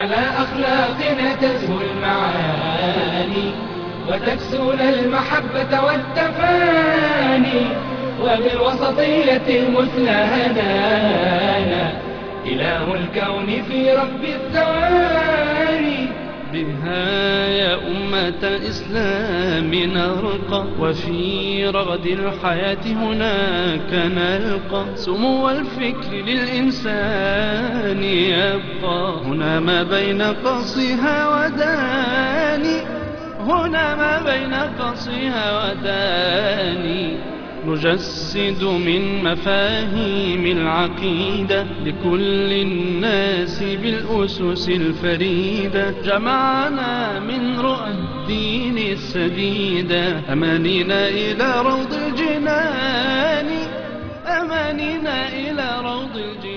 على أخلاقنا تزهو المعاني وتكسون المحبة والتفاني وبالوسطية المثنى هدانا إله الكون في رب الثواني بها يا أمة الإسلام نرقى وفي رغد الحياة هناك نلقى سمو الفكر للإنسان يبقى هنا ما بين قصها وداني هنا ما بين قصها وداني نجسد من مفاهيم العقيدة لكل الناس بالأسس الفريدة جمعنا من رؤى الدين السديدة أمانينا إلى روض الجنان أمانينا إلى روض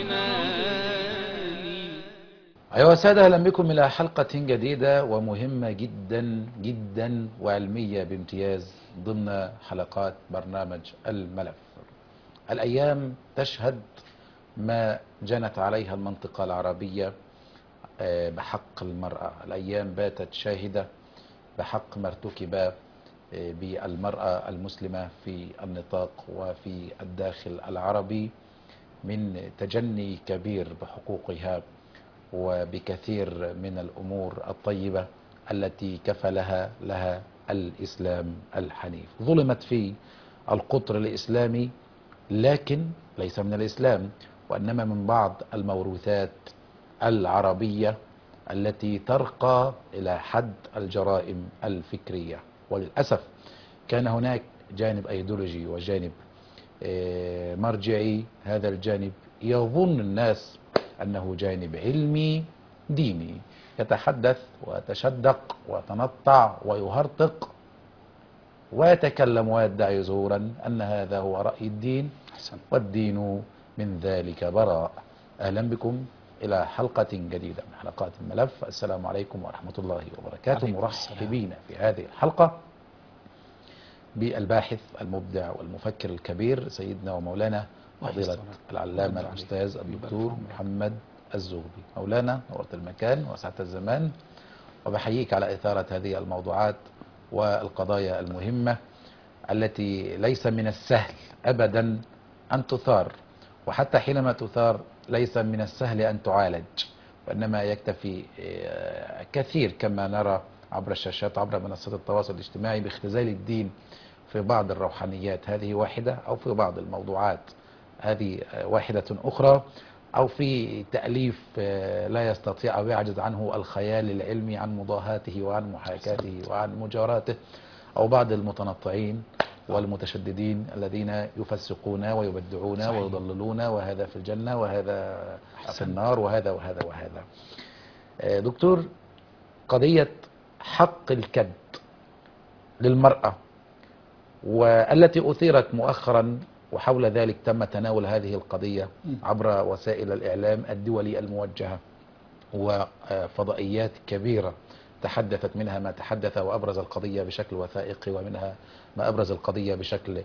الجنان أيها السادة أهلا بكم إلى حلقة جديدة ومهمة جدا جدا وعلمية بامتياز ضمن حلقات برنامج الملف الأيام تشهد ما جنت عليها المنطقة العربية آه، بحق المرأة الأيام باتت شاهدة بحق ما ارتكب آه، بالمرأة المسلمة في النطاق وفي الداخل العربي من تجني كبير بحقوقها وبكثير من الأمور الطيبة التي كفلها لها الإسلام الحنيف ظلمت في القطر الإسلامي لكن ليس من الإسلام وإنما من بعض الموروثات العربية التي ترقى إلى حد الجرائم الفكرية وللأسف كان هناك جانب أيديولوجي وجانب آه، مرجعي هذا الجانب يظن الناس أنه جانب علمي ديني يتحدث ويتشدق ويتنطع ويهرطق ويتكلم ويدعي زورا أن هذا هو رأي الدين أحسن والدين من ذلك براء أهلا بكم إلى حلقة جديدة من حلقات الملف السلام عليكم ورحمة الله وبركاته عليكم مرحبين في هذه الحلقة بالباحث المبدع والمفكر الكبير سيدنا ومولانا عليه فضيلة الصلاة العلامة والسلام. الأستاذ يبارك الدكتور فيكم. محمد الزغبي مولانا نورت المكان وسعة الزمان وبحييك على إثارة هذه الموضوعات والقضايا المهمة التي ليس من السهل أبدا أن تثار وحتى حينما تثار ليس من السهل أن تعالج وإنما يكتفي آه، كثير كما نرى عبر الشاشات عبر منصات التواصل الاجتماعي باختزال الدين في بعض الروحانيات هذه واحدة أو في بعض الموضوعات هذه آه، واحدة أخرى أو في تأليف آه، لا يستطيع أو يعجز عنه الخيال العلمي عن مضاهاته وعن محاكاته وعن مجاراته أو بعض المتنطعين والمتشددين الذين يفسقون ويبدعون صحيح. ويضللون وهذا في الجنة وهذا في أحسنت. النار وهذا وهذا وهذا آه، دكتور قضية حق الكد للمرأة والتي أثيرت مؤخرا وحول ذلك تم تناول هذه القضية عبر وسائل الإعلام الدولي الموجهة وفضائيات كبيرة تحدثت منها ما تحدث وأبرز القضية بشكل وثائقي ومنها ما أبرز القضية بشكل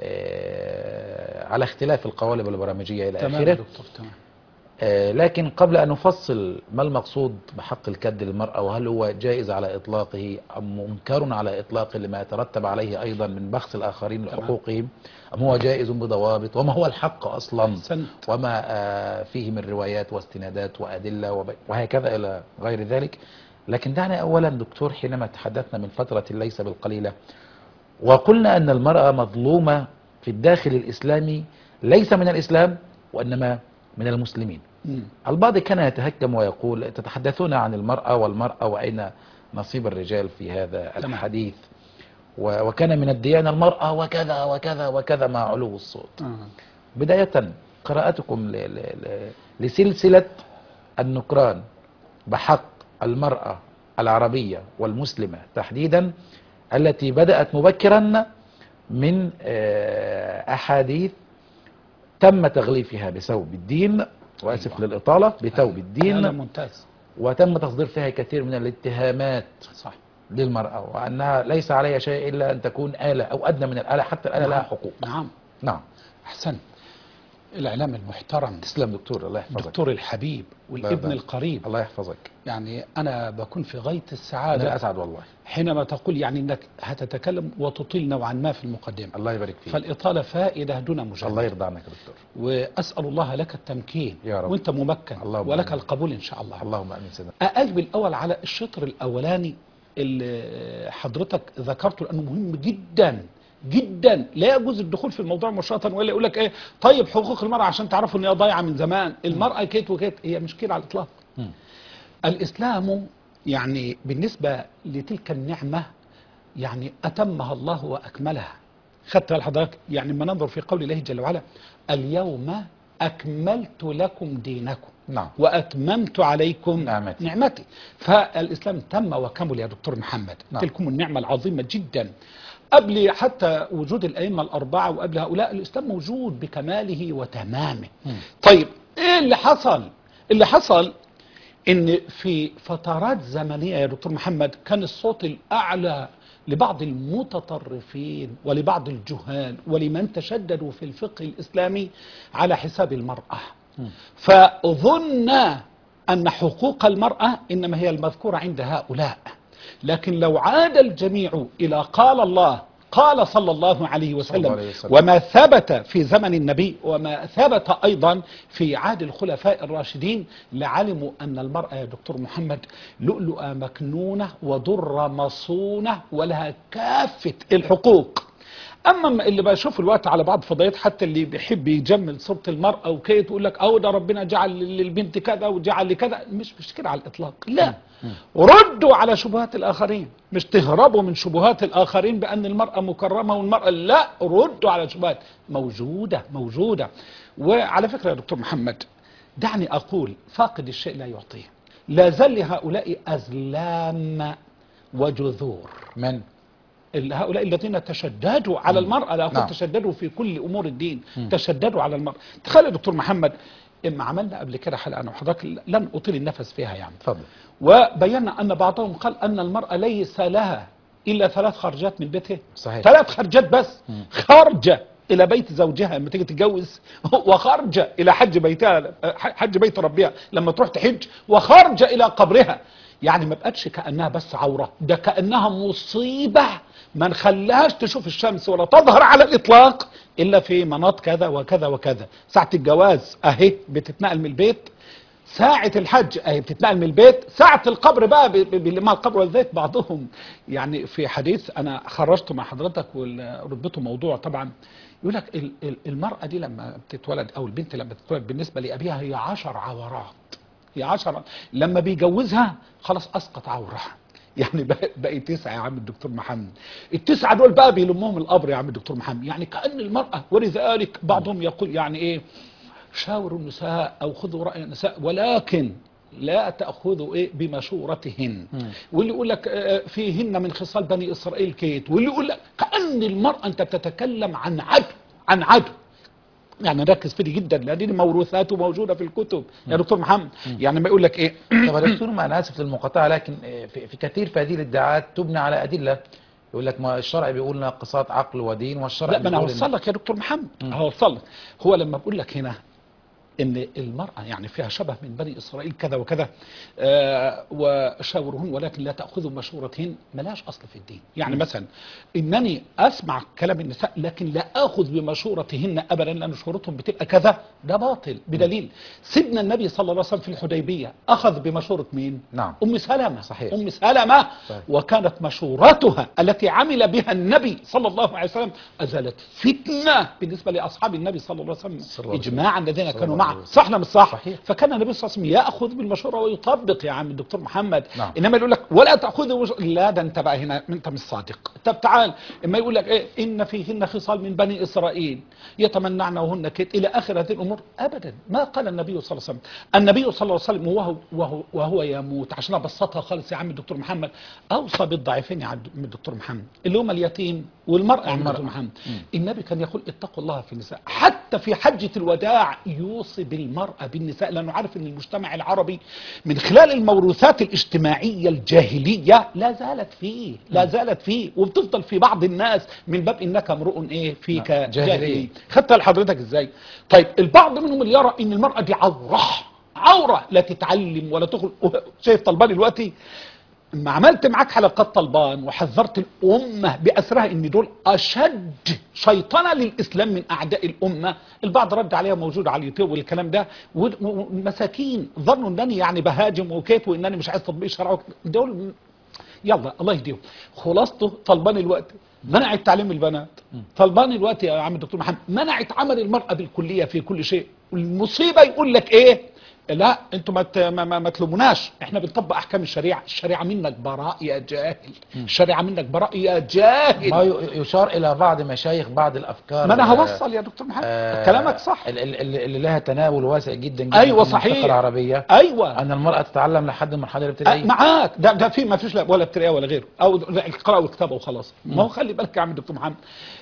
آه، على اختلاف القوالب البرامجية إلى تمام آخره يا دكتور تمام آه، لكن قبل أن نفصل ما المقصود بحق الكد للمرأة وهل هو جائز على إطلاقه أم منكر على إطلاقه لما يترتب عليه أيضا من بخس الآخرين تمام. لحقوقهم أم هو جائز بضوابط وما هو الحق أصلا أحسنت وما آه، فيه من روايات واستنادات وأدلة وب- وهكذا إلى غير ذلك لكن دعنا أولا دكتور حينما تحدثنا من فترة ليس بالقليلة وقلنا أن المرأة مظلومة في الداخل الإسلامي ليس من الإسلام وإنما من المسلمين مم. البعض كان يتهكم ويقول تتحدثون عن المرأة والمرأة وأين نصيب الرجال في هذا تمام. الحديث و- وكان من الديانة المرأة وكذا وكذا وكذا مع علو الصوت آه. بداية قراءتكم ل- ل- ل- لسلسلة النكران بحق المرأة العربية والمسلمة تحديدا التي بدأت مبكرا من آه، أحاديث تم تغليفها بثوب الدين وأسف أيوة. للإطالة بثوب هذا الدين ممتاز وتم تصدير فيها كثير من الاتهامات صح للمرأة وأنها ليس عليها شيء إلا أن تكون آلة أو أدنى من الآلة حتى الآلة لها نعم. حقوق نعم نعم أحسن الاعلام المحترم تسلم دكتور الله يحفظك الدكتور الحبيب والابن لا. القريب الله يحفظك يعني انا بكون في غايه انا السعاده اسعد والله حينما تقول يعني انك هتتكلم وتطيل نوعا ما في المقدمه الله يبارك فيك فالاطاله فائده دون مجامله الله يرضى عنك يا دكتور واسال الله لك التمكين يا رب. وانت ممكن اللهم ولك آمين. القبول ان شاء الله اللهم امين سيدنا اقلب الاول على الشطر الاولاني اللي حضرتك ذكرته لانه مهم جدا جدا لا يجوز الدخول في الموضوع مباشره ولا يقول لك ايه طيب حقوق المراه عشان تعرفوا ان هي ضايعه من زمان المراه كيت وكيت هي مش كده على الاطلاق مم. الاسلام يعني بالنسبه لتلك النعمه يعني اتمها الله واكملها خدت بال حضرتك يعني ما ننظر في قول الله جل وعلا اليوم اكملت لكم دينكم نعم واتممت عليكم نعمتي. نعمتي فالاسلام تم وكمل يا دكتور محمد نعم. تلكم النعمه العظيمه جدا قبل حتى وجود الائمه الاربعه وقبل هؤلاء الاسلام موجود بكماله وتمامه مم. طيب ايه اللي حصل اللي حصل ان في فترات زمنيه يا دكتور محمد كان الصوت الاعلى لبعض المتطرفين ولبعض الجهال ولمن تشددوا في الفقه الاسلامي على حساب المراه مم. فظن ان حقوق المراه انما هي المذكوره عند هؤلاء لكن لو عاد الجميع الى قال الله قال صلى الله عليه صلى الله وسلم عليه وسلم. وما ثبت في زمن النبي وما ثبت ايضا في عهد الخلفاء الراشدين لعلموا ان المراه يا دكتور محمد لؤلؤه مكنونه ودره مصونه ولها كافه الحقوق اما اللي بشوف الوقت على بعض فضائيات حتى اللي بيحب يجمل صوره المراه وكده تقول لك او ده ربنا جعل للبنت كذا وجعل لكذا مش مش كده على الاطلاق لا ردوا على شبهات الاخرين مش تهربوا من شبهات الاخرين بان المراه مكرمه والمراه لا ردوا على شبهات موجوده موجوده وعلى فكره يا دكتور محمد دعني اقول فاقد الشيء لا يعطيه لا زال لهؤلاء ازلام وجذور من ال- هؤلاء الذين تشددوا على المرأة لا أقول نعم. تشددوا في كل أمور الدين تشددوا على المرأة تخيل يا دكتور محمد إما عملنا قبل كده حلقة أنا وحضرتك لن أطيل النفس فيها يعني تفضل وبينا أن بعضهم قال أن المرأة ليس لها إلا ثلاث خرجات من بيتها صحيح. ثلاث خرجات بس خارجة إلى بيت زوجها لما تيجي تتجوز وخارجة إلى حج بيتها حج بيت ربها لما تروح تحج وخارجة إلى قبرها يعني ما بقتش كأنها بس عورة ده كأنها مصيبة ما نخليهاش تشوف الشمس ولا تظهر على الإطلاق إلا في مناط كذا وكذا وكذا ساعة الجواز أهي بتتنقل من البيت ساعة الحج اهي بتتنقل من البيت ساعة القبر بقى ب- ب- ب- مع القبر والذات بعضهم يعني في حديث انا خرجته مع حضرتك ورتبته موضوع طبعا يقول لك ال- ال- المرأة دي لما بتتولد او البنت لما بتتولد بالنسبة لأبيها هي عشر عورات هي عشر لما بيجوزها خلاص اسقط عورها يعني بقى, بقى تسعة يا عم الدكتور محمد التسعة دول بقى بيلمهم القبر يا عم الدكتور محمد يعني كأن المرأة ولذلك بعضهم يقول يعني ايه شاوروا النساء او خذوا راي النساء ولكن لا تاخذوا ايه بمشورتهن واللي يقول لك آه، فيهن من خصال بني اسرائيل كيت واللي يقول لك كان المراه انت بتتكلم عن عدو عن عدو يعني ركز في دي جدا لان دي موروثاته موجوده في الكتب يا دكتور محمد يعني ما يقول لك ايه طب يا دكتور ما انا اسف للمقاطعه لكن في, في كثير في هذه الادعاءات تبنى على ادله يقول لك ما الشرع بيقول ناقصات عقل ودين والشرع لا ما انا بيقول إن- هوصل لك يا دكتور محمد هوصل لك هو لما بقول لك هنا ان المراه يعني فيها شبه من بني اسرائيل كذا وكذا آه وشاورهن ولكن لا تاخذوا مشورتهن ملاش اصل في الدين يعني مثلا انني اسمع كلام النساء لكن لا اخذ بمشورتهن ابدا لان شورتهم بتبقى كذا ده باطل بدليل سيدنا النبي صلى الله عليه وسلم في الحديبيه اخذ بمشوره مين نعم. ام سلمه صحيح. ام سلمه صحيح. وكانت مشورتها التي عمل بها النبي صلى الله عليه وسلم أزالت فتنة بالنسبة لأصحاب النبي صلى الله عليه صلى وسلم الله عليه وسلم. إجماعا الذين صلى كانوا الله معه عليه وسلم. صح ولا مش صح صحيح. فكان النبي صلى الله عليه وسلم يأخذ بالمشورة ويطبق يا عم الدكتور محمد نعم. إنما يقول لك ولا تأخذ مش... لا ده أنت بقى هنا أنت مش صادق طب تعال إما يقول لك إيه إن فيهن خصال من بني إسرائيل يتمنعن وهن كده إلى آخر هذه الأمور أبدا ما قال النبي صلى الله عليه وسلم النبي صلى الله عليه وسلم وهو, وهو, وهو يموت عشان أبسطها خالص يا عم الدكتور محمد أوصى بالضعيفين يا عم الدكتور محمد اللي هم اليتيم والمرأة يا عم والمرأة. الدكتور محمد النبي كان يقول اتقوا الله في النساء حتى في حجة الوداع يوصي يغتصب المرأة بالنساء لأنه عارف أن المجتمع العربي من خلال الموروثات الاجتماعية الجاهلية لا زالت فيه لا زالت فيه وبتفضل في بعض الناس من باب إنك امرؤ إيه فيك نعم، جاهلي. جاهلي خدتها لحضرتك إزاي طيب البعض منهم اللي يرى أن المرأة دي عورة عورة لا تتعلم ولا تخرج شايف طلبان دلوقتي ما عملت معاك حلقات طلبان وحذرت الأمة بأسرها إن دول أشد شيطنة للإسلام من أعداء الأمة البعض رد عليها موجود على اليوتيوب والكلام ده و- والمساكين ظنوا أنني يعني بهاجم وكيف وأنني مش عايز تطبيق شرع وك- دول يلا الله يهديهم خلاصته طلبان الوقت منعت تعليم البنات طلبان الوقت يا عم الدكتور محمد منعت عمل المرأة بالكلية في كل شيء المصيبة يقول لك ايه لا انتوا ما ت- ما, ما, ما تلوموناش احنا بنطبق احكام الشريعه الشريعه منك براء يا جاهل الشريعه منك براء يا جاهل ما ي- يشار الى بعض مشايخ بعض الافكار ما انا آه، هوصل يا دكتور محمد آه، كلامك صح ال- ال- ال- اللي لها تناول واسع جدا جدا ايوه في المنطقة صحيح العربيه ايوه ان المراه تتعلم لحد المرحله آه، الابتدائيه معاك ده ده في ما فيش لا ولا ابتدائيه ولا غيره او القراءه والكتابه وخلاص ما هو خلي بالك يا عم الدكتور محمد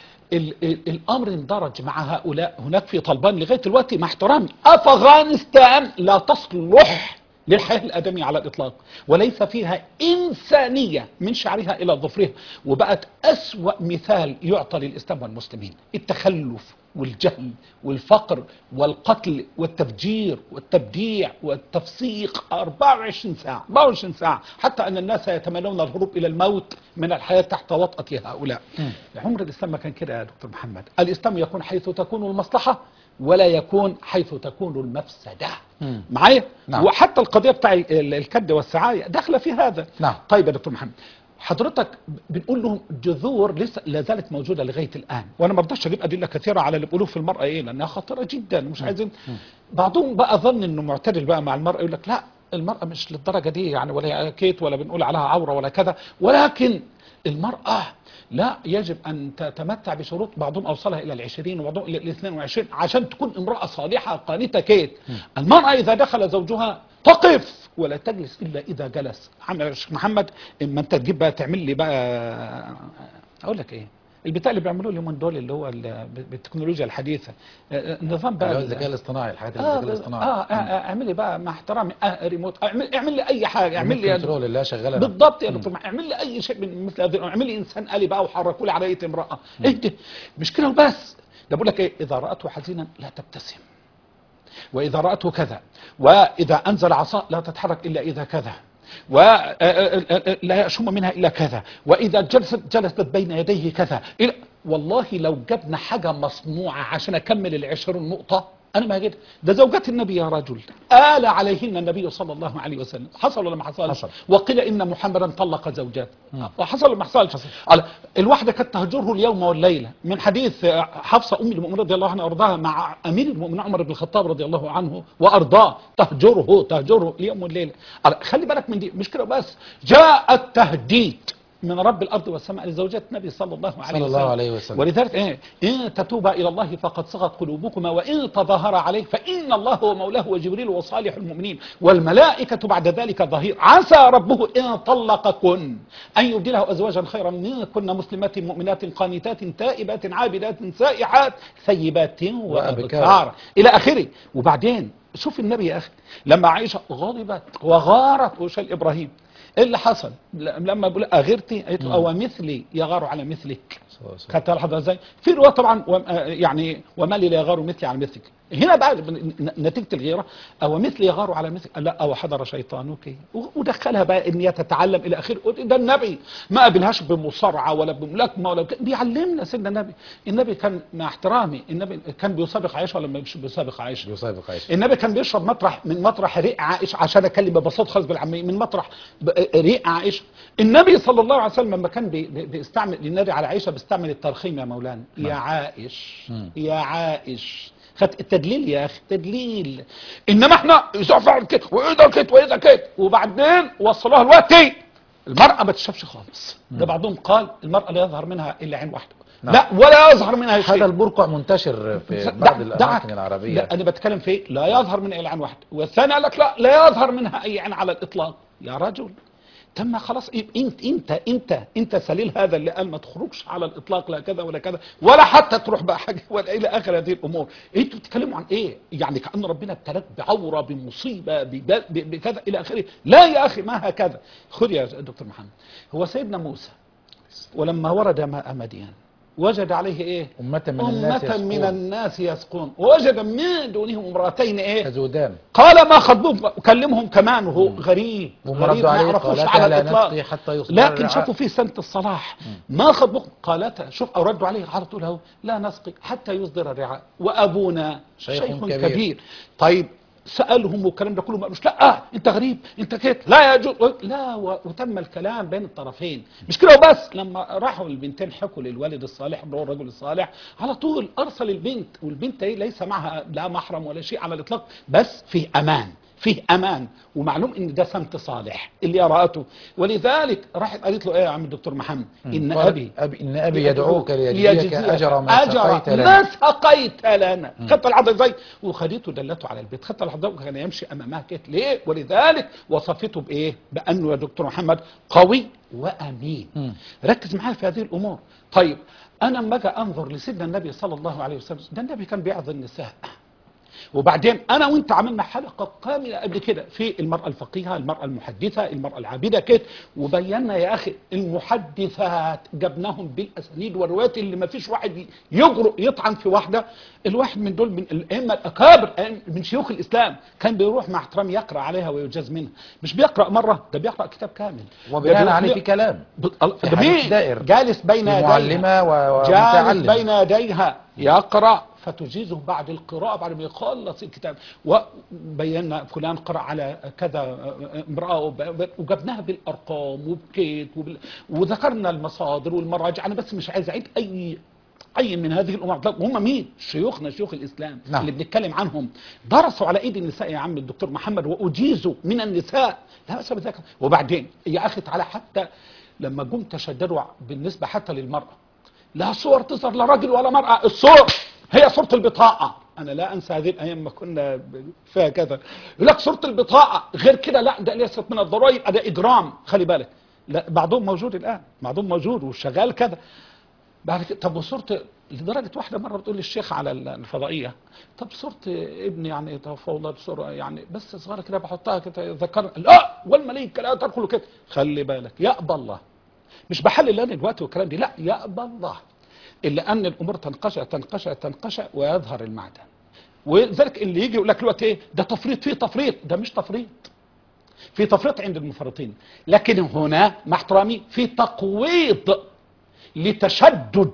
ال ال الامر اندرج مع هؤلاء هناك في طلبان لغايه دلوقتي مع احترامي افغانستان لا تصلح للحياه الادميه على الاطلاق وليس فيها انسانيه من شعرها الى ظفرها وبقت اسوا مثال يعطى للاسلام والمسلمين التخلف والجهل والفقر والقتل والتفجير والتبديع والتفسيق 24 ساعة 24 ساعة حتى أن الناس يتمنون الهروب إلى الموت من الحياة تحت وطأة هؤلاء عمر الإسلام ما كان كده يا دكتور محمد الإسلام يكون حيث تكون المصلحة ولا يكون حيث تكون المفسدة مم. معايا نعم. وحتى القضية بتاع ال- الكد والسعاية داخلة في هذا نعم. طيب يا دكتور محمد حضرتك بنقول لهم جذور لسه لا زالت موجوده لغايه الان وانا ما رضاش اجيب ادله كثيره على اللي بيقولوه في المراه ايه لانها خطيره جدا مش عايزين بعضهم بقى ظن انه معتدل بقى مع المراه يقول لك لا المراه مش للدرجه دي يعني ولا كيت ولا بنقول عليها عوره ولا كذا ولكن المراه لا يجب ان تتمتع بشروط بعضهم اوصلها الى العشرين وبعضهم الى الاثنين وعشرين عشان تكون امراه صالحه قانته كيت المراه اذا دخل زوجها تقف ولا تجلس الا اذا جلس عم يا شيخ محمد اما انت تجيب بقى تعمل لي بقى اقول لك ايه البتاع اللي بيعملوه اليومين دول اللي هو ال- بالتكنولوجيا الحديثه آه، النظام بقى اللي هو ال- الذكاء الاصطناعي الحاجات اه الذكاء اه الاصطناعي آه، آه، اعمل لي بقى مع احترامي آه ريموت اعمل اعمل لي اي حاجه اعمل لي كنترول اللي شغاله بالضبط يا دكتور اعمل لي اي شيء من مثل هذه اعمل لي انسان آلي بقى وحركوا لي على اية امراه اهدي مش كده وبس ده بقول لك ايه اذا راته حزينا لا تبتسم واذا راته كذا واذا انزل عصا لا تتحرك الا اذا كذا ولا يشم منها الا كذا واذا جلست جلست بين يديه كذا إلى- والله لو جبنا حاجه مصنوعه عشان اكمل العشرين نقطه انا ما جيت ده زوجات النبي يا رجل آل عليهن النبي صلى الله عليه وسلم حصل ولا ما حصلش حصل. وقيل ان محمدا طلق زوجاته وحصل ولا ما حصلش على الواحده كانت تهجره اليوم والليله من حديث حفصه ام المؤمنين رضي الله عنها وارضاها مع امير المؤمنين عمر بن الخطاب رضي الله عنه وارضاه تهجره تهجره اليوم والليله على- خلي بالك من دي مش كده بس جاء التهديد من رب الارض والسماء لزوجات النبي صلى الله عليه صلى وسلم الله عليه وسلم. ولذلك ايه ان تتوبا الى الله فقد صغت قلوبكما وان تظاهرا عليه فان الله هو مولاه وجبريل وصالح المؤمنين والملائكه بعد ذلك ظهير عسى ربه ان طلقكن ان يبدله ازواجا خيرا منكن مسلمات مؤمنات قانتات تائبات عابدات سائحات ثيبات وابكار الى اخره وبعدين شوف النبي يا اخي لما عائشه غضبت وغارت وشال ابراهيم ايه اللي حصل لما بقول اغرتي قالت له او مثلي يغار على مثلك صلى الله عليه وسلم. خدت لحظه ازاي في روايه طبعا و- آه يعني وما لي لا يغار مثلي على مثلك هنا بقى ن- نتيجه الغيره او مثلي يغار على مثلك لا او حضر شيطانك و- ودخلها بقى ان هي تتعلم الى اخره ده النبي ما قابلهاش بمصارعه ولا بملاكمه ولا بك- بيعلمنا سيدنا النبي النبي كان مع احترامي النبي كان بيسابق عائشه ولا مش بيسابق عائشه يسابق عائشه النبي كان بيشرب مطرح من مطرح ريق عائشه عشان اتكلم ببساطه خالص بالعاميه من مطرح ب- ريق عائشه النبي صلى الله عليه وسلم لما كان بي بي- بيستعمل ينادي على عائشه بيستعمل الترخيم يا مولانا يا عائش مم. يا عائش خد التدليل يا اخي تدليل انما احنا اذا فعل كده واذا كده واذا كده وبعدين وصلوها دلوقتي المراه ما تشافش خالص ده بعضهم قال المراه لا يظهر منها الا عين واحده نعم. لا ولا يظهر منها شيء هذا البرقع منتشر في دع- بعض دعك. الاماكن العربيه لا انا بتكلم في لا يظهر منها الا عين واحده والثاني قال لك لا لا يظهر منها اي عين على الاطلاق يا رجل طب ما خلاص إيه انت انت انت انت سليل هذا اللي قال ما تخرجش على الاطلاق لا كذا ولا كذا ولا حتى تروح بقى حاجه ولا الى اخر هذه الامور انتوا بتتكلموا عن ايه يعني كان ربنا ابتلاك بعوره بمصيبه بب- ب- بكذا الى اخره لا يا اخي ما هكذا خذ يا دكتور محمد هو سيدنا موسى ولما ورد ماء مدين وجد عليه ايه أمة من الناس أمة من يسقون الناس يسقون ووجد من دونهم امرأتين ايه كزودان قال ما خطبهم كلمهم كمان وهو غريب هم غريب ردوا ما عليه يعرفوش قالتا على لا الاطلاق نسقي حتى يصدر لكن الرعاء. شوفوا في سنة الصلاح ما خطبكم قالتا شوف او ردوا عليه على طول اهو لا نسقي حتى يصدر الرعاء وابونا شيخ شيخ, كبير. كبير. كبير طيب سالهم والكلام ده كله ما قالوش لا آه انت غريب انت كده لا يجوز لا و- وتم الكلام بين الطرفين مش كده وبس لما راحوا البنتين حكوا للوالد الصالح اللي هو الرجل الصالح على طول ارسل البنت والبنت ايه ليس معها لا محرم ولا شيء على الاطلاق بس فيه امان فيه امان ومعلوم ان ده سمت صالح اللي راته ولذلك راحت قالت له ايه يا عم الدكتور محمد ان قال ابي أبي إن أبي يدعوك ليجزيك أجر ما أجر سقيت ما لنا سقيت لنا خدت العضل ازاي وخدته دلته على البيت خدت العضل وكان يمشي امامها كده ليه ولذلك وصفته بايه بانه يا دكتور محمد قوي وامين مم. ركز معايا في هذه الامور طيب انا لما اجي انظر لسيدنا النبي صلى الله عليه وسلم ده النبي كان بيعظ النساء وبعدين انا وانت عملنا حلقه كامله قبل كده في المراه الفقيهه المراه المحدثه المراه العابده كده وبينا يا اخي المحدثات جبناهم بالاسانيد والروايات اللي ما فيش واحد يجرؤ يطعن في واحده الواحد من دول من الائمه الاكابر من شيوخ الاسلام كان بيروح مع احترام يقرا عليها ويجاز منها مش بيقرا مره ده بيقرا كتاب كامل ده وبناء بيروح عليه ي- في كلام بت- في ده حديث مين؟ دائر. جالس بين في يديها معلمة و- جالس ومتعلم بين يديها يقرأ فتجيزه بعد القراءة بعد ما يخلص الكتاب وبينا فلان قرأ على كذا امرأة وب- وجبناها بالأرقام وبكيت وبال... وذكرنا المصادر والمراجع أنا بس مش عايز أعيد أي أي من هذه الأمور طب هم مين؟ شيوخنا شيوخ الإسلام نعم. اللي بنتكلم عنهم درسوا على أيدي النساء يا عم الدكتور محمد وأجيزوا من النساء لا بأس بذلك وبعدين يا أخي تعالى حتى لما جم تشددوا بالنسبة حتى للمرأة لا صور تظهر لا راجل ولا مرأة الصور هي صورة البطاقة أنا لا أنسى هذه الأيام ما كنا ب- فيها كذا يقول لك صورة البطاقة غير كده لا ده ليست من الضرائب ده إجرام خلي بالك لا بعضهم موجود الآن بعضهم موجود وشغال كذا بعد كده طب وصورة لدرجة واحدة مرة بتقول للشيخ على الفضائية طب صورة ابني يعني توفى الله بصورة يعني بس صغيرة كده بحطها كده ذكر لا والملائكة لا تدخل كده خلي بالك يأبى الله مش بحلل انا دلوقتي والكلام دي لا يأبى الله الا ان الامور تنقشع تنقشع تنقشع ويظهر المعدن ولذلك اللي يجي يقول لك دلوقتي ايه ده تفريط فيه تفريط ده مش تفريط في تفريط عند المفرطين لكن هنا مع احترامي في تقويض لتشدد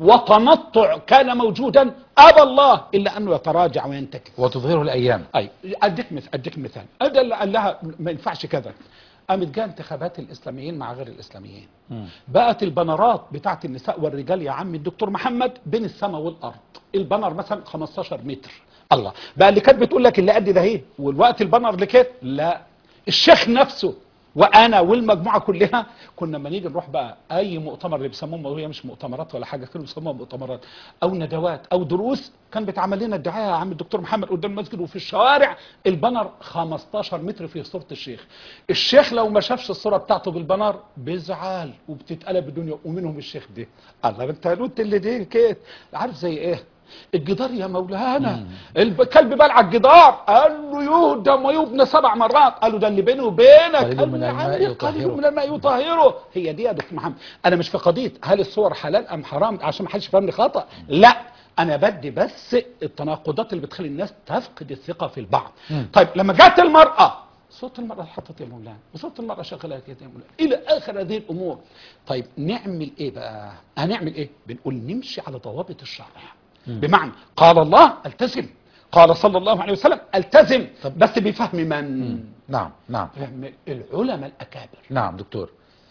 وتنطع كان موجودا ابى الله الا انه يتراجع وينتكس وتظهره الأيام اي اديك مثال اديك مثال ادى اللي قال لها ما ينفعش كذا قامت جاء انتخابات الاسلاميين مع غير الاسلاميين بقت البنرات بتاعت النساء والرجال يا عم الدكتور محمد بين السماء والارض البنر مثلا 15 متر الله بقى اللي كانت بتقول لك اللي قد ده اهي والوقت البنر اللي كده لا الشيخ نفسه وانا والمجموعه كلها كنا لما نيجي نروح بقى اي مؤتمر اللي بيسموهم وهي مش مؤتمرات ولا حاجه كانوا بيسموها مؤتمرات او ندوات او دروس كان بيتعمل لنا الدعايه يا عم الدكتور محمد قدام المسجد وفي الشوارع البنر 15 متر في صوره الشيخ الشيخ لو ما شافش الصوره بتاعته بالبنر بيزعل وبتتقلب الدنيا ومنهم الشيخ ده الله انت قلت اللي دي كده عارف زي ايه الجدار يا مولانا الكلب بلع الجدار قال له يهدم ويبنى سبع مرات قال له ده اللي بيني وبينك قليل قال من له يا الماء عمي يطهره. قليل من الماء يطهره هي دي يا دكتور محمد انا مش في قضيه هل الصور حلال ام حرام عشان ما حدش يفهمني خطا لا انا بدي بس التناقضات اللي بتخلي الناس تفقد الثقه في البعض مم. طيب لما جت المراه صوت المرأة حطت يا مولانا وصوت المرأة شغالة كده يا مولانا إلى آخر هذه الأمور طيب نعمل إيه بقى هنعمل إيه بنقول نمشي على ضوابط الشرع بمعنى قال الله التزم قال صلى الله عليه وسلم التزم طب- بس بفهم من نعم نعم فهم العلماء الأكابر نعم دكتور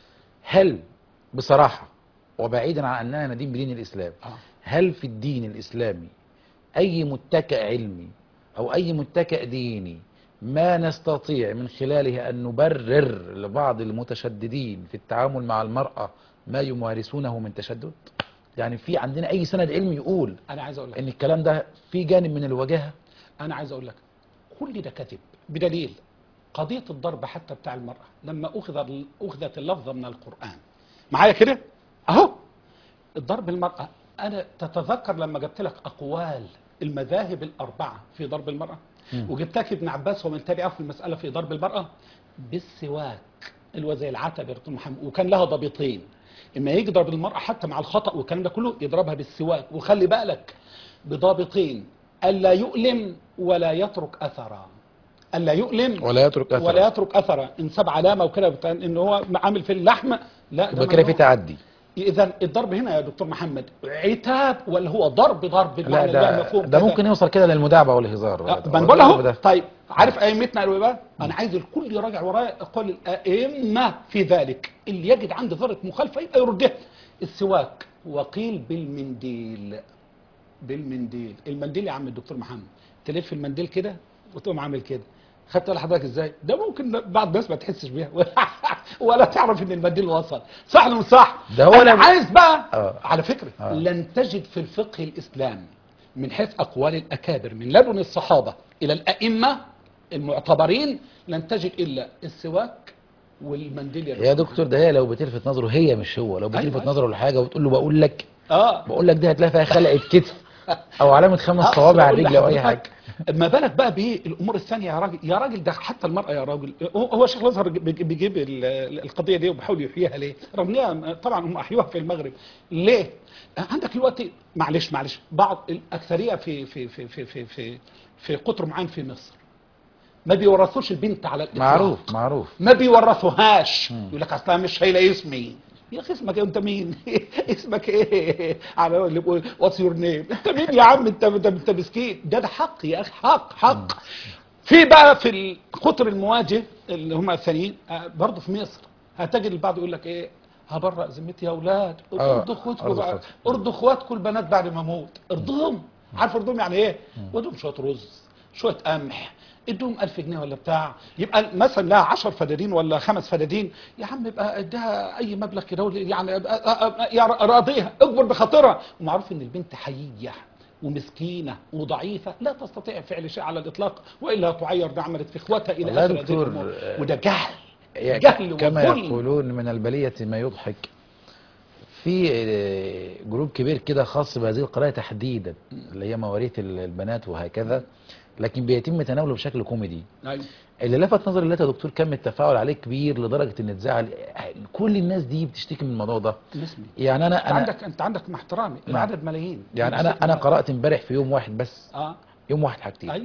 هل بصراحة وبعيدا عن أننا ندين بدين الإسلام آه. هل في الدين الإسلامي أي متكأ علمي أو أي متكأ ديني ما نستطيع من خلاله أن نبرر لبعض المتشددين في التعامل مع المرأة ما يمارسونه من تشدد يعني في عندنا أي سند علمي يقول أنا عايز أقول لك أن الكلام ده في جانب من الوجاهة أنا عايز أقول لك كل ده كذب بدليل قضيه الضرب حتى بتاع المراه لما اخذ اخذت اللفظه من القران معايا كده اهو ضرب المراه انا تتذكر لما جبت لك اقوال المذاهب الاربعه في ضرب المراه وجبت لك ابن عباس ومن تبعه في المساله في ضرب المراه بالسواك اللي هو زي العتب يا دكتور محمد وكان لها ضبيطين اما يضرب المراه حتى مع الخطا والكلام ده كله يضربها بالسواك وخلي بالك بضابطين الا يؤلم ولا يترك اثرا الا يؤلم ولا يترك اثرا ولا يترك اثرا ان ساب علامه وكده بتاع ان هو عامل في اللحم لا يبقى كده في ممنوع. تعدي اذا الضرب هنا يا دكتور محمد عتاب ولا هو ضرب ضرب لا بالمعنى ده المفهوم ده كذا؟ ممكن يوصل كده للمداعبه والهزار آه، ما أنا بقول الضرب اهو ده. طيب عارف ائمتنا قالوا ايه بقى؟ انا عايز الكل يراجع ورايا اقوال الائمه في ذلك اللي يجد عنده ذره مخالفه يبقى يردها السواك وقيل بالمنديل بالمنديل المنديل يا عم الدكتور محمد تلف المنديل كده وتقوم عامل كده خدت بالك حضرتك ازاي؟ ده ممكن بعض الناس ما تحسش بيها ولا تعرف ان المنديل وصل صح ولا مش صح؟ ده هو انا لما- عايز بقى آه. على فكره آه. لن تجد في الفقه الاسلامي من حيث اقوال الاكابر من لدن الصحابه الى الائمه المعتبرين لن تجد الا السواك والمنديل يا دكتور ده هي لو بتلفت نظره هي مش هو لو بتلفت أيوة. نظره لحاجه وتقول له بقول لك اه بقول لك دي هتلاقي فيها خلقه كتف او علامه خمس أقصد صوابع على أقول الرجل او اي لحضرتك، حاجه ما بالك بقى بالامور الثانيه يا راجل يا راجل ده حتى المراه يا راجل هو هو شيخ الازهر بيج- بيجيب ال- ال- القضيه دي وبيحاول يحييها ليه؟ رغم إنها طبعا هم احيوها في المغرب ليه؟ عندك دلوقتي معلش معلش بعض الاكثريه في في في في في في, في قطر معين في مصر ما بيورثوش البنت على الاطلاق معروف معروف ما بيورثوهاش يقول لك اصلها مش شايله اسمي يا اخي اسمك ايه انت مين اسمك ايه على اللي بيقول واتس يور نيم انت مين يا عم انت انت, انت مسكين ده ده حق يا اخي حق حق في بقى في القطر المواجه اللي هم الثانيين آه، برضه في مصر هتجد البعض يقول لك ايه هبرأ ذمتي يا اولاد آه، ارضوا اخواتكم أرضوا بقى أخواتكم. ارضوا اخواتكم البنات بعد ما اموت ارضهم عارف ارضهم يعني ايه ودهم شويه رز شويه قمح ادوهم 1000 جنيه ولا بتاع يبقى مثلا لها 10 فدادين ولا خمس فدادين يا عم يبقى اديها اي مبلغ كده ولا- يعني أبقى- أبقى- يا راضيها اكبر بخاطرها ومعروف ان البنت حييه ومسكينه وضعيفه لا تستطيع فعل شيء على الاطلاق والا تعير ده عملت في اخواتها الى والله يا اخر هذه دكتور، الامور آه، وده جهل يعني جهل كما وظلم. يقولون من البلية ما يضحك في آه، جروب كبير كده خاص بهذه القضايا تحديدا اللي هي مواريث ال- البنات وهكذا لكن بيتم تناوله بشكل كوميدي أيوة. اللي لفت نظري دلوقتي يا دكتور كم التفاعل عليه كبير لدرجه ان تزعل كل الناس دي بتشتكي من الموضوع ده نسمي يعني انا انت انا عندك انت عندك مع احترامي نعم. العدد ملايين يعني انا انا قرات امبارح في يوم واحد بس اه يوم واحد حاجتين ايوه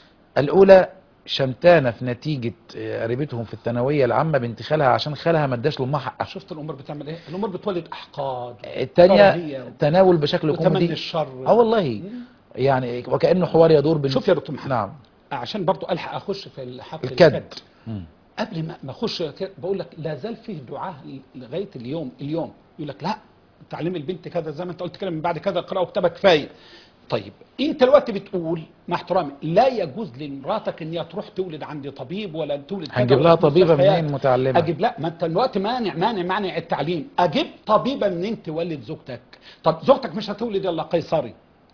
الاولى شمتانه في نتيجه آه، قريبتهم في الثانويه العامه بنت خالها عشان خالها ما اداش لامها حقها شفت الامور بتعمل ايه الامور بتولد احقاد الثانيه كراهية تناول بشكل وتمني كوميدي الشر اه والله يعني وكانه حوار يدور بين شوف يا دكتور محمد نعم عشان برضو الحق اخش في الحق الكد مم. قبل ما ما اخش كده بقول لك لا زال فيه دعاه لغايه اليوم اليوم يقول لك لا تعليم البنت كذا زي ما انت قلت كده من بعد كذا قراءه وكتابه كفايه طيب انت دلوقتي بتقول مع احترامي لا يجوز لمراتك ان هي تروح تولد عند طبيب ولا تولد كذا هنجيب ولا لها في طبيبه مستشفيات. منين متعلمه اجيب لا ما انت دلوقتي مانع مانع مانع التعليم اجيب طبيبه منين تولد زوجتك طب زوجتك مش هتولد الا قيصري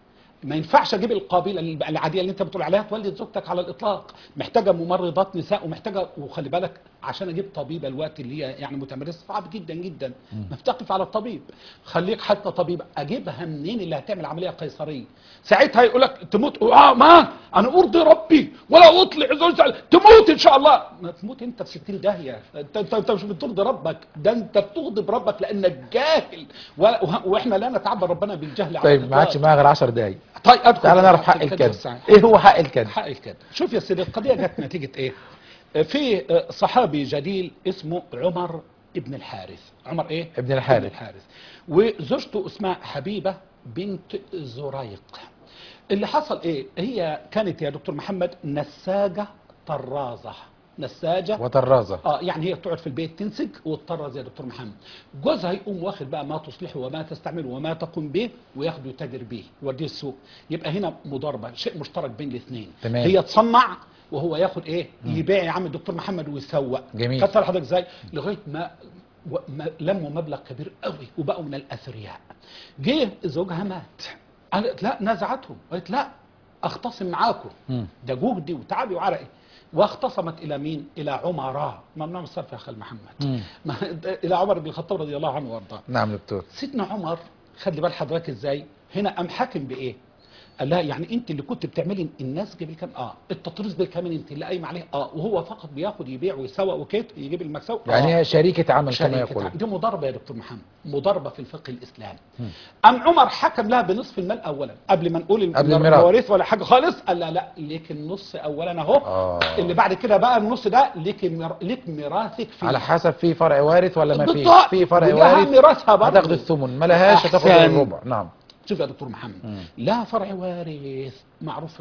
ما ينفعش اجيب القابله العاديه اللي انت بتقول عليها تولد زوجتك على الاطلاق محتاجه ممرضات نساء ومحتاجه وخلي بالك عشان اجيب طبيبه الوقت اللي هي يعني متمرسه صعب جدا جدا ما بتقف على الطبيب خليك حتى طبيبه اجيبها منين اللي هتعمل عمليه قيصريه ساعتها يقول لك تموت اه ما انا ارضي ربي ولا اطلع زوجتي تموت ان شاء الله ما تموت انت في 60 داهيه انت انت, انت مش بترضي ربك ده انت بتغضب ربك لانك جاهل و- واحنا لا نتعبد ربنا بالجهل على طيب ما الإطلاق. عادش معاها غير 10 دقايق طيب ادخل تعال في نعرف حق حق الكد والسعي. ايه هو حق الكد حق الكد شوف يا سيدي القضيه جت نتيجه ايه في صحابي جليل اسمه عمر ابن الحارث عمر ايه ابن الحارث. ابن الحارث وزوجته اسمها حبيبه بنت زريق اللي حصل ايه هي كانت يا دكتور محمد نساجه طرازه نساجه وطرازه اه يعني هي تقعد في البيت تنسج وتطرز يا دكتور محمد جوزها يقوم واخد بقى ما تصلحه وما تستعمله وما تقوم به وياخده يتاجر به يوديه السوق يبقى هنا مضاربه شيء مشترك بين الاثنين تمام. هي تصنع وهو ياخد ايه يبيع يا عم الدكتور محمد ويسوق جميل. خدت حضرتك ازاي لغايه ما و- ما لموا مبلغ كبير قوي وبقوا من الاثرياء جه زوجها مات قالت لا نزعتهم قالت لا اختصم معاكم مم. ده جهدي وتعبي وعرقي واختصمت الى مين الى عمر ممنوع من الصرف يا خال محمد مم. ما- الى عمر بن الخطاب رضي الله عنه وارضاه نعم دكتور سيدنا عمر خلي بال حضرتك ازاي هنا قام حاكم بايه قال لها يعني انت اللي كنت بتعملي الناس جيب كام اه التطريز بالكامل انت اللي قايم عليه اه وهو فقط بياخد يبيع ويسوق وكيت يجيب المكسب يعني آه. هي شريكة عمل كما شركة يقول عقد. دي مضاربة يا دكتور محمد مضاربة في الفقه الإسلامي أم عمر حكم لها بنصف المال أولا قبل ما نقول قبل الميراث. المواريث ولا حاجة خالص قال لا لا ليك النص أولا أهو آه. اللي بعد كده بقى النص ده ليك مر... ليك ميراثك فيه على حسب في فرع وارث ولا ما في بالضبط. في فرع ولها وارث ميراثها برضه. هتاخد الثمن ما لهاش هتاخد أحسن. الربع نعم شوف يا دكتور محمد لا فرع وارث معروف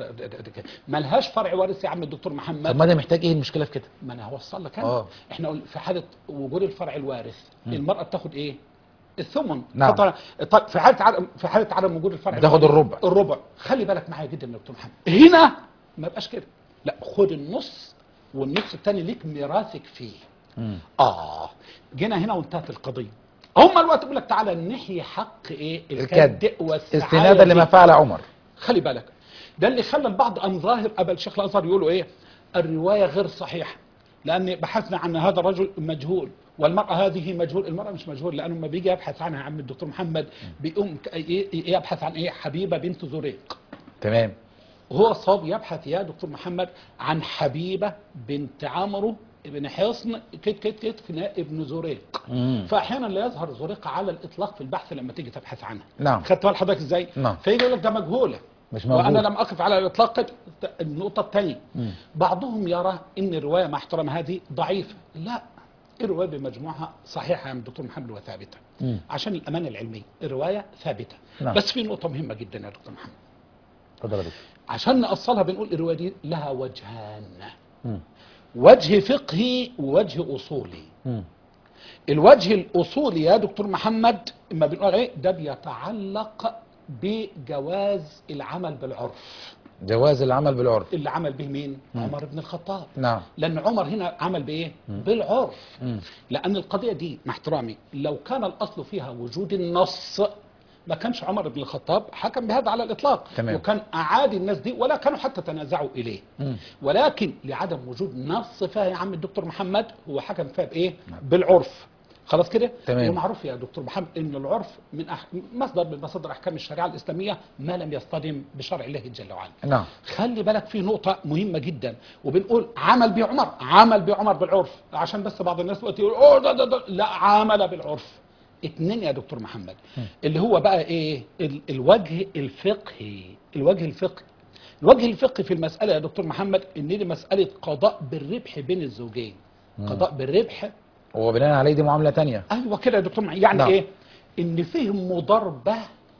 ملهاش فرع وارث يا عم الدكتور طب محمد ما ده محتاج ايه المشكلة في كده ما انا هوصل لك آه. انا احنا قلنا في حاله وجود الفرع الوارث المراه بتاخد ايه الثمن نعم. طبعا طيب في حاله عدم في حاله عدم وجود الفرع بتاخد الوارث، الربع. الربع خلي بالك معايا جدا يا دكتور محمد هنا ما يبقاش كده لا خد النص والنص الثاني ليك ميراثك فيه مم. اه جينا هنا وانتهت القضيه هم الوقت يقول لك تعالى نحيي حق ايه الكد والسعايه استنادا لما دي. فعل عمر خلي بالك ده اللي خلى البعض قام ظاهر قبل الشيخ الازهر يقولوا ايه الروايه غير صحيحه لان بحثنا عن هذا الرجل مجهول والمراه هذه مجهول المراه مش مجهول لانه لما بيجي يبحث عنها عم الدكتور محمد بيقوم ك- ي- ي- يبحث عن ايه حبيبه بنت زريق تمام وهو الصواب يبحث يا دكتور محمد عن حبيبه بنت عمرو بن حصن كت كت كت ابن زريق مم. فاحيانا لا يظهر زريق على الاطلاق في البحث لما تيجي تبحث عنها نعم. خدت بال حضرتك ازاي نعم. فيجي يقول لك ده مجهوله مش موجود. وانا لم اقف على الاطلاق النقطه الثانيه بعضهم يرى ان الروايه مع احترام هذه ضعيفه لا الروايه بمجموعها صحيحه يا عم الدكتور محمد وثابته مم. عشان الامانه العلميه الروايه ثابته نعم. بس في نقطه مهمه جدا يا دكتور محمد اتفضل يا دكتور عشان نأصلها بنقول الروايه دي لها وجهان مم. وجه فقهي ووجه اصولي مم. الوجه الاصولي يا دكتور محمد اما بنقول ايه ده بيتعلق بجواز العمل بالعرف جواز العمل بالعرف اللي عمل به مين عمر بن الخطاب نعم لان عمر هنا عمل بايه بالعرف مم. لان القضيه دي مع احترامي لو كان الاصل فيها وجود النص ما كانش عمر بن الخطاب حكم بهذا على الاطلاق تمام. وكان اعاد الناس دي ولا كانوا حتى تنازعوا اليه مم. ولكن لعدم وجود نص فيها يا عم الدكتور محمد هو حكم فيها بايه بالعرف خلاص كده تمام. ومعروف يا دكتور محمد ان العرف من أح... مصدر من مصادر احكام الشريعه الاسلاميه ما لم يصطدم بشرع الله جل وعلا نعم خلي بالك في نقطة مهمة جدا وبنقول عمل بعمر عمل بعمر بالعرف عشان بس بعض الناس دلوقتي يقول اوه ده ده ده لا عمل بالعرف اتنين يا دكتور محمد اللي هو بقى ايه ال الوجه الفقهي الوجه الفقهي الوجه الفقهي في المسألة يا دكتور محمد ان دي مسألة قضاء بالربح بين الزوجين قضاء بالربح وبناء عليه دي معاملة تانية ايوه كده يا دكتور محمد يعني نعم. ايه ان فيه مضاربة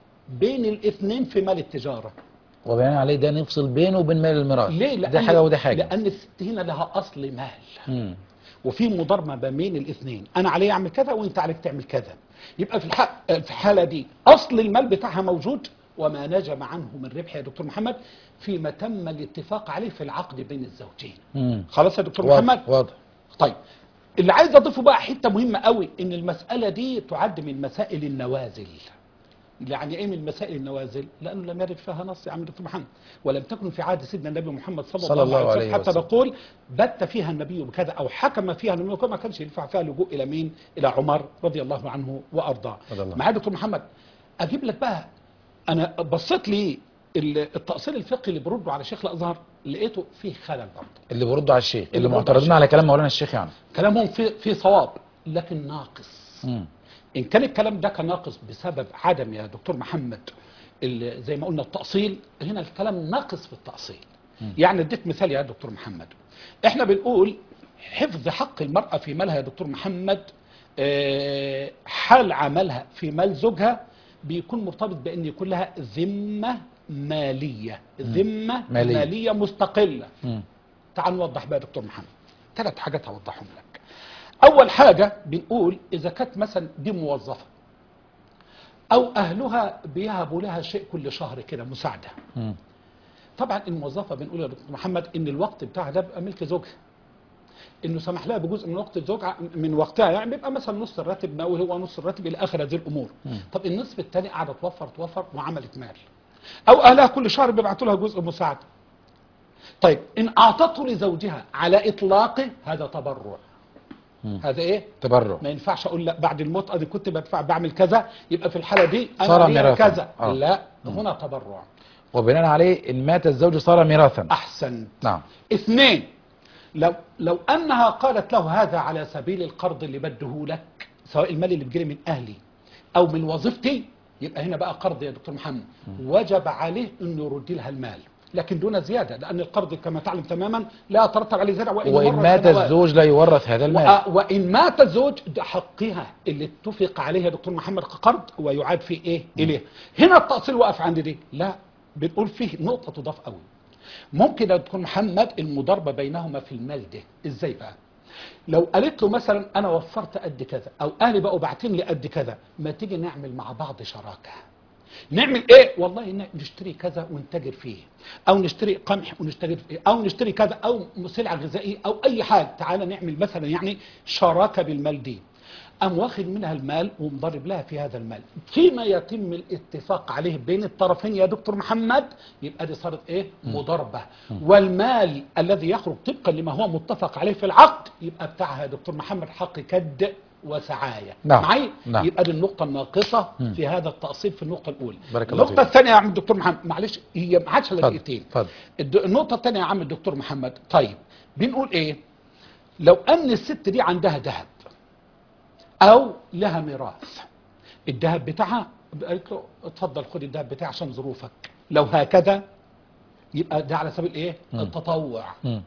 بين الاثنين في مال التجارة وبناء عليه ده نفصل بينه وبين مال الميراث ليه؟ لأن ده حاجة وده حاجة لأن الست هنا لها أصل مال مم. وفي مضاربة ما بين الاثنين أنا علي أعمل كذا وأنت عليك تعمل كذا يبقى في الحق في الحالة دي أصل المال بتاعها موجود وما نجم عنه من ربح يا دكتور محمد فيما تم الاتفاق عليه في العقد بين الزوجين مم. خلاص يا دكتور واضح محمد واضح طيب اللي عايز اضيفه بقى حته مهمه قوي ان المساله دي تعد من مسائل النوازل يعني ايه من مسائل النوازل؟ لانه لم يرد فيها نص يا عم دكتور محمد ولم تكن في عهد سيدنا النبي محمد صلى, صلى الله عليه الله وسلم عليه حتى وسلم. نقول بت فيها النبي بكذا او حكم فيها النبي بكذا ما كانش ينفع فيها لجوء الى مين؟ الى عمر رضي الله عنه وارضاه. رضي الله. معايا دكتور محمد اجيب لك بقى انا بصيت لي ال- التاصيل الفقهي اللي برده على شيخ الازهر لقيته فيه خلل برضه. اللي بيردوا على الشيخ اللي بيردوا على معترضين الشيخ. على كلام مولانا الشيخ يعني كلامهم في في صواب لكن ناقص. مم. ان كان الكلام ده كان ناقص بسبب عدم يا دكتور محمد ال- زي ما قلنا التأصيل هنا الكلام ناقص في التأصيل يعني اديك مثال يا دكتور محمد احنا بنقول حفظ حق المرأة في مالها يا دكتور محمد آه، حال عملها في مال زوجها بيكون مرتبط بان يكون لها ذمة مالية ذمة مالية. مالية, مالية مستقلة مم. تعال نوضح بقى يا دكتور محمد ثلاث حاجات هوضحهم لك اول حاجه بنقول اذا كانت مثلا دي موظفه او اهلها بيهبوا لها شيء كل شهر كده مساعده مم. طبعا الموظفه بنقول يا دكتور محمد ان الوقت بتاعها ده بيبقى ملك زوجها انه سمح لها بجزء من وقت زوجها من وقتها يعني بيبقى مثلا نص الراتب مقاول هو نص الراتب الى اخر هذه الامور طب النصف الثاني قاعده توفر توفر وعملت مال او اهلها كل شهر بيبعتوا لها جزء مساعده طيب إن أعطته لزوجها على إطلاقه هذا تبرع هذا إيه؟ تبرع ما ينفعش اقول لا بعد الموت ادي كنت بدفع بعمل كذا يبقى في الحاله دي انا صار ليا ميراثا. كذا آه. لا هنا تبرع وبناء عليه إن مات الزوج صار ميراثا احسن نعم اثنين لو لو انها قالت له هذا على سبيل القرض اللي بده لك سواء المال اللي بيجري من اهلي او من وظيفتي يبقى هنا بقى قرض يا دكتور محمد وجب عليه انه يرد لها المال لكن دون زياده لان القرض كما تعلم تماما لا يترتب عليه زياده وان وإن مر مات سنوات. الزوج لا يورث هذا المال وأ- وإن مات الزوج ده حقها اللي اتفق عليها دكتور محمد كقرض ويعاد فيه إيه إليه هنا التأصيل وقف عند دي لا بنقول فيه نقطة تضاف قوي ممكن يا دكتور محمد المضاربة بينهما في المال ده إزاي بقى لو قالت له مثلا أنا وفرت قد كذا أو أهلي بقوا باعتين لي قد كذا ما تيجي نعمل مع بعض شراكة نعمل ايه والله ن- نشتري كذا ونتاجر فيه او نشتري قمح ونشتغل فيه او نشتري كذا او سلعه غذائيه او اي حاجه تعالى نعمل مثلا يعني شراكه بالمال دي أم واخد منها المال ومضرب لها في هذا المال فيما يتم الاتفاق عليه بين الطرفين يا دكتور محمد يبقى دي صارت ايه مضاربة والمال الذي يخرج طبقا لما هو متفق عليه في العقد يبقى بتاعها يا دكتور محمد حق كد وسعاية نعم. معي نعم. يبقى دي النقطة الناقصة في هذا التأصيل في النقطة الأولى بارك الله النقطة فيك. الثانية يا عم الدكتور محمد معلش هي ما عادش الا اتفضل، دقيقتين اتفضل. الد- النقطة الثانية يا عم الدكتور محمد طيب بنقول ايه لو ان الست دي عندها ذهب او لها ميراث الذهب بتاعها قالت له اتفضل خد الذهب بتاعي عشان ظروفك لو هكذا يبقى ده على سبيل ايه التطوع مم.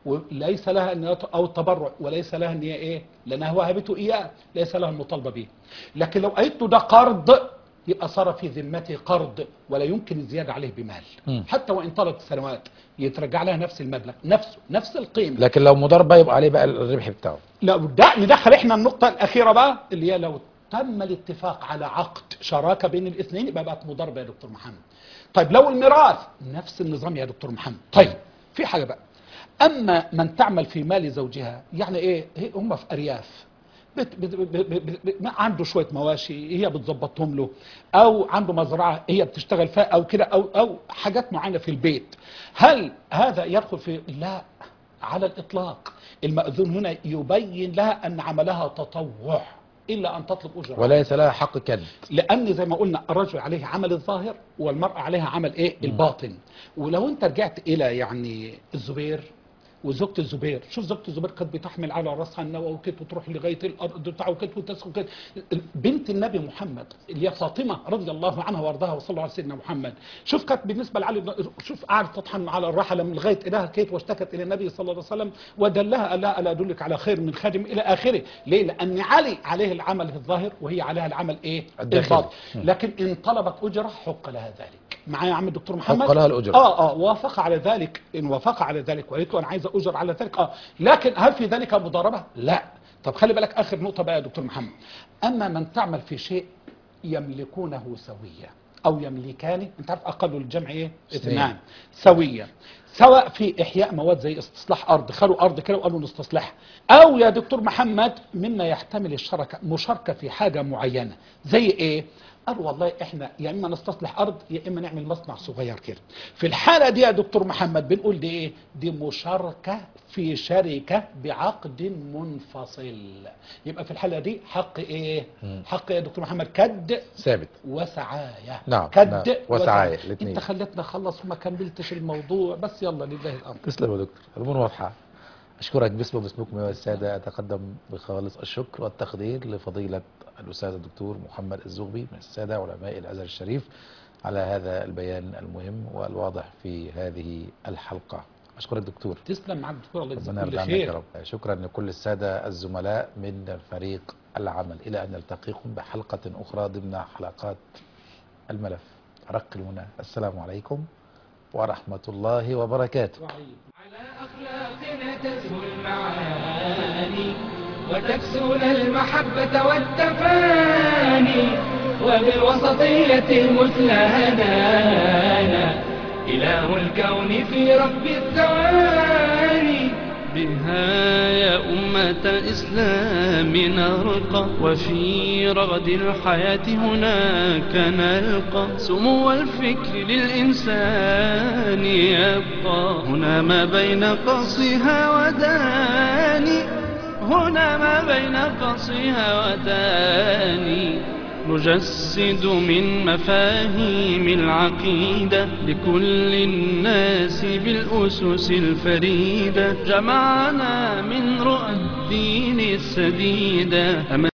وليس لها ان يط- او التبرع وليس لها ان هي ايه لانها وهبته اياه ليس لها المطالبه به لكن لو قالت له ده قرض يبقى صار في ذمته قرض ولا يمكن الزياده عليه بمال مم. حتى وان طالت السنوات يترجع لها نفس المبلغ نفسه نفس القيمه لكن لو مضاربة يبقى عليه بقى الربح بتاعه لو ده ندخل احنا النقطة الأخيرة بقى اللي هي لو تم الاتفاق على عقد شراكة بين الاثنين يبقى بقت مضاربة يا دكتور محمد. طيب لو الميراث نفس النظام يا دكتور محمد. طيب في حاجة بقى أما من تعمل في مال زوجها يعني إيه هي- هم في أرياف بت بت بت بت بت بت ما عنده شوية مواشي هي بتظبطهم له أو عنده مزرعة هي بتشتغل فيها أو كده أو أو حاجات معينة في البيت هل هذا يدخل في لا على الإطلاق المأذون هنا يبين لها أن عملها تطوع إلا أن تطلب أجرة وليس لها حق كد لان زي ما قلنا الرجل عليه عمل الظاهر والمراه عليها عمل ايه الباطن ولو انت رجعت الى يعني الزبير وزوجة الزبير شوف زوجة الزبير كانت بتحمل على راسها النوى وكت وتروح لغايه الارض بتاعه وكت وتسخن كت بنت النبي محمد اللي هي فاطمه رضي الله عنها وارضاها وصلى الله على سيدنا محمد شوف كانت بالنسبه لعلي بن- شوف قعدت تطحن على الرحله من لغايه الها كيت واشتكت الى النبي صلى الله عليه وسلم ودلها الا الا ادلك على خير من خادم الى اخره ليه لان علي عليه العمل الظاهر وهي عليها العمل ايه الداخلي. الباطن لكن ان طلبت اجره حق لها ذلك معايا يا عم الدكتور محمد حق لها الأجرة. اه اه وافق على ذلك ان وافق على ذلك وقالت له انا عايز اجر على ذلك اه لكن هل في ذلك مضاربه لا طب خلي بالك اخر نقطه بقى يا دكتور محمد اما من تعمل في شيء يملكونه سويا او يملكان انت عارف اقل الجمع ايه اثنين. اثنان سويا سواء في احياء مواد زي استصلاح ارض خلوا ارض كده وقالوا نستصلحها او يا دكتور محمد مما يحتمل الشركه مشاركه في حاجه معينه زي ايه قالوا والله احنا يا اما نستصلح ارض يا اما نعمل مصنع صغير كده في الحاله دي يا دكتور محمد بنقول دي ايه دي مشاركه في شركه بعقد منفصل يبقى في الحاله دي حق ايه حق يا دكتور محمد كد ثابت وسعاية نعم، كد نعم، وسعاية، الاتنين. انت خلتنا اخلص وما كملتش الموضوع بس يلا لله الامر تسلم يا دكتور الأمور واضحة أشكرك باسمي وباسمكم أيها السادة أتقدم بخالص الشكر والتقدير لفضيلة الأستاذ الدكتور محمد الزغبي من السادة علماء الأزهر الشريف على هذا البيان المهم والواضح في هذه الحلقة أشكرك دكتور تسلم معك دكتور الله يجزاك ربنا كل يرضى عنك يا خير رب شكرا لكل السادة الزملاء من فريق العمل إلى أن نلتقيكم بحلقة أخرى ضمن حلقات الملف رق المنى السلام عليكم ورحمة الله وبركاته على أخلاقنا تزهو المعاني وتكسون المحبة والتفاني وبالوسطية المثلى هدانا إله الكون في رب الثواني بها يا أمة الإسلام نرقى وفي رغد الحياة هناك نلقى سمو الفكر للإنسان الأماني يبقى هنا ما بين قصها وداني هنا ما بين قصها وداني نجسد من مفاهيم العقيدة لكل الناس بالأسس الفريدة جمعنا من رؤى الدين السديدة